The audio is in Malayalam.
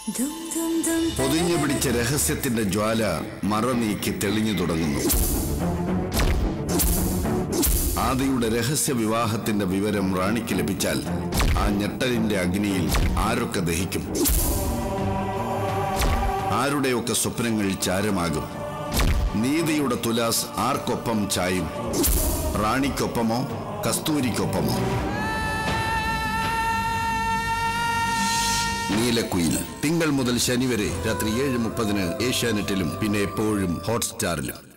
പൊതിഞ്ഞു പിടിച്ച രഹസ്യത്തിന്റെ ജ്വാല മറനീക്കി തെളിഞ്ഞു തുടങ്ങുന്നു ആദിയുടെ രഹസ്യ വിവാഹത്തിന്റെ വിവരം റാണിക്ക് ലഭിച്ചാൽ ആ ഞെട്ടലിന്റെ അഗ്നിയിൽ ആരൊക്കെ ദഹിക്കും ആരുടെയൊക്കെ സ്വപ്നങ്ങൾ ചാരമാകും നീതിയുടെ തുലാസ് ആർക്കൊപ്പം ചായും റാണിക്കൊപ്പമോ കസ്തൂരിക്കൊപ്പമോ നീലക്കുയിൽ തിങ്കൾ മുതൽ ശനി വരെ രാത്രി ഏഴ് മുപ്പതിന് ഏഷ്യാനെറ്റിലും പിന്നെ എപ്പോഴും ഹോട്ട്സ്റ്റാറിലും